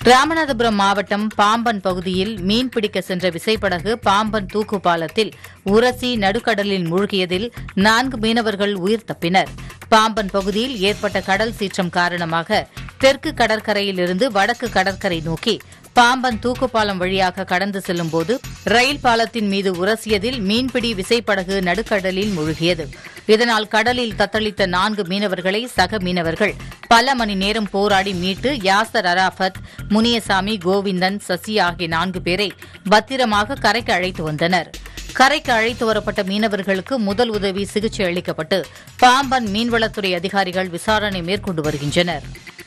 ராமநாதபுரம் மாவட்டம் பாம்பன் பகுதியில் மீன்பிடிக்க சென்ற விசைப்படகு பாம்பன் தூக்கு பாலத்தில் உரசி நடுக்கடலில் மூழ்கியதில் நான்கு மீனவர்கள் உயிர் தப்பினர் பாம்பன் பகுதியில் ஏற்பட்ட கடல் சீற்றம் காரணமாக தெற்கு கடற்கரையிலிருந்து வடக்கு கடற்கரை நோக்கி பாம்பன் தூக்குப்பாலம் வழியாக கடந்து செல்லும்போது ரயில் பாலத்தின் மீது உரசியதில் மீன்பிடி விசைப்படகு நடுக்கடலில் மூழ்கியது இதனால் கடலில் தத்தளித்த நான்கு மீனவர்களை சக மீனவர்கள் பல மணி நேரம் போராடி மீட்டு யாசர் அராஃபத் முனியசாமி கோவிந்தன் சசி ஆகிய நான்கு பேரை பத்திரமாக கரைக்கு அழைத்து வந்தனர் கரைக்கு அழைத்து வரப்பட்ட மீனவர்களுக்கு முதல் உதவி சிகிச்சை அளிக்கப்பட்டு பாம்பன் மீன்வளத்துறை அதிகாரிகள் விசாரணை மேற்கொண்டு வருகின்றனர்